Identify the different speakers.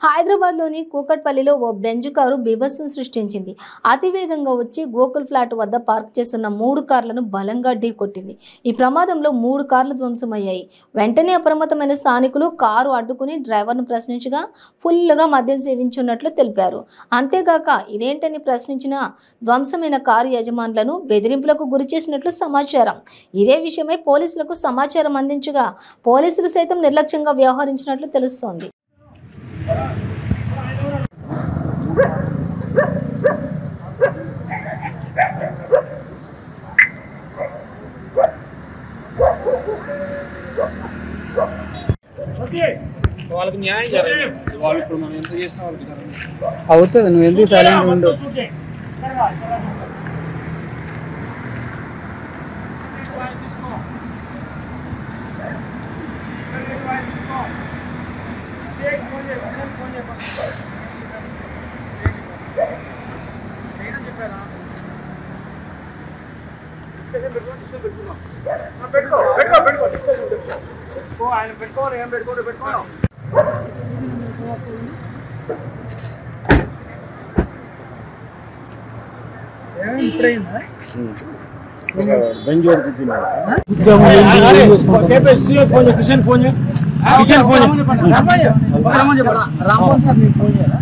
Speaker 1: హైదరాబాద్లోని కూకట్పల్లిలో ఓ Benz car బీభత్సం సృష్టించింది అతివేగంగా వచ్చి గోకుల్ ఫ్లాట్ వద్ద పార్క్ చేస్తున్న మూడు కార్లను బలంగా ఢీకొట్టింది ఈ ప్రమాదంలో మూడు కార్లు ధ్వంసమయ్యాయి వెంటనే అప్రమత్తమైన స్థానికులు కారు అడ్డుకుని డ్రైవర్ను ప్రశ్నించగా ఫుల్లుగా మద్యం సేవించున్నట్లు తెలిపారు అంతేగాక ఇదేంటని ప్రశ్నించిన ధ్వంసమైన కారు యజమానులను బెదిరింపులకు గురి చేసినట్లు సమాచారం ఇదే విషయమై పోలీసులకు సమాచారం అందించగా పోలీసులు సైతం నిర్లక్ష్యంగా వ్యవహరించినట్లు తెలుస్తోంది
Speaker 2: వాళ్ళకి న్యాయం జరగదు వాళ్ళు ఇప్పుడు మనం ఎంత చేసినా వాళ్ళకి జరగదు
Speaker 3: అవుతుంది నువ్వు ఎందుకు సైలెంట్ ఉండు
Speaker 2: పెట్టుకో పెట్టుకో పెట్టుకో పెట్టుకో ఆయన పెట్టుకోరు ఏం పెట్టుకోరు పెట్టుకోను Kishan phone Kishan phone
Speaker 3: Rammohan sir నీకు ఫోన్ చేయరా?